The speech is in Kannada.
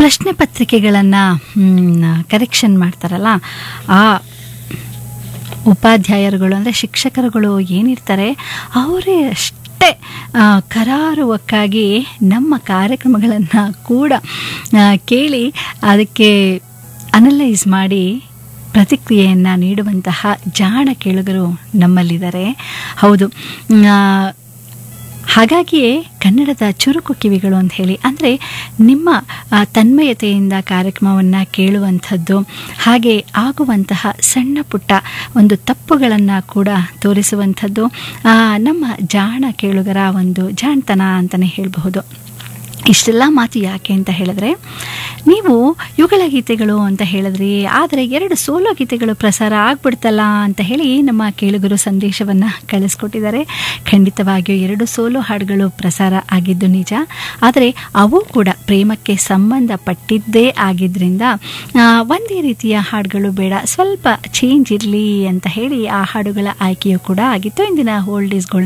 ಪ್ರಶ್ನೆ ಪತ್ರಿಕೆಗಳನ್ನು ಕರೆಕ್ಷನ್ ಮಾಡ್ತಾರಲ್ಲ ಆ ಉಪಾಧ್ಯಾಯರುಗಳು ಅಂದರೆ ಶಿಕ್ಷಕರುಗಳು ಏನಿರ್ತಾರೆ ಅವರೇ ಅಷ್ಟೇ ಆ, ಕರಾರುವಕ್ಕಾಗಿ ನಮ್ಮ ಕಾರ್ಯಕ್ರಮಗಳನ್ನು ಕೂಡ ಆ, ಕೇಳಿ ಅದಕ್ಕೆ ಅನಲೈಸ್ ಮಾಡಿ ಪ್ರತಿಕ್ರಿಯೆಯನ್ನು ನೀಡುವಂತಹ ಜಾಣ ಕೇಳುಗರು ನಮ್ಮಲ್ಲಿದ್ದಾರೆ ಹೌದು ಆ, ಹಾಗಾಗಿಯೇ ಕನ್ನಡದ ಚುರುಕು ಕಿವಿಗಳು ಅಂತ ಹೇಳಿ ಅಂದರೆ ನಿಮ್ಮ ಆ, ತನ್ಮಯತೆಯಿಂದ ಕಾರ್ಯಕ್ರಮವನ್ನು ಕೇಳುವಂಥದ್ದು ಹಾಗೆ ಆಗುವಂತಹ ಸಣ್ಣ ಪುಟ್ಟ ಒಂದು ತಪ್ಪುಗಳನ್ನು ಕೂಡ ತೋರಿಸುವಂಥದ್ದು ಆ, ನಮ್ಮ ಜಾಣ ಕೇಳುಗರ ಒಂದು ಜಾಣತನ ಅಂತಲೇ ಹೇಳಬಹುದು ಇಷ್ಟೆಲ್ಲ ಮಾತು ಯಾಕೆ ಅಂತ ಹೇಳಿದ್ರೆ ನೀವು ಯುಗಳ ಗೀತೆಗಳು ಅಂತ ಹೇಳಿದ್ರಿ ಆದರೆ ಎರಡು ಸೋಲೋ ಗೀತೆಗಳು ಪ್ರಸಾರ ಆಗ್ಬಿಡ್ತಲ್ಲ ಅಂತ ಹೇಳಿ ನಮ್ಮ ಕೇಳುಗರು ಸಂದೇಶವನ್ನು ಕಳಿಸ್ಕೊಟ್ಟಿದ್ದಾರೆ ಖಂಡಿತವಾಗಿಯೂ ಎರಡು ಸೋಲೋ ಹಾಡುಗಳು ಪ್ರಸಾರ ಆಗಿದ್ದು ನಿಜ ಆದರೆ ಅವು ಕೂಡ ಪ್ರೇಮಕ್ಕೆ ಸಂಬಂಧಪಟ್ಟಿದ್ದೇ ಆಗಿದ್ದರಿಂದ ಆ, ಒಂದೇ ರೀತಿಯ ಹಾಡುಗಳು ಬೇಡ ಸ್ವಲ್ಪ ಚೇಂಜ್ ಇರಲಿ ಅಂತ ಹೇಳಿ ಆ ಹಾಡುಗಳ ಆಯ್ಕೆಯೂ ಕೂಡ ಆಗಿತ್ತು ಇಂದಿನ ಹೋಲ್ಡ್ ಈಸ್ಗಳನ್ನ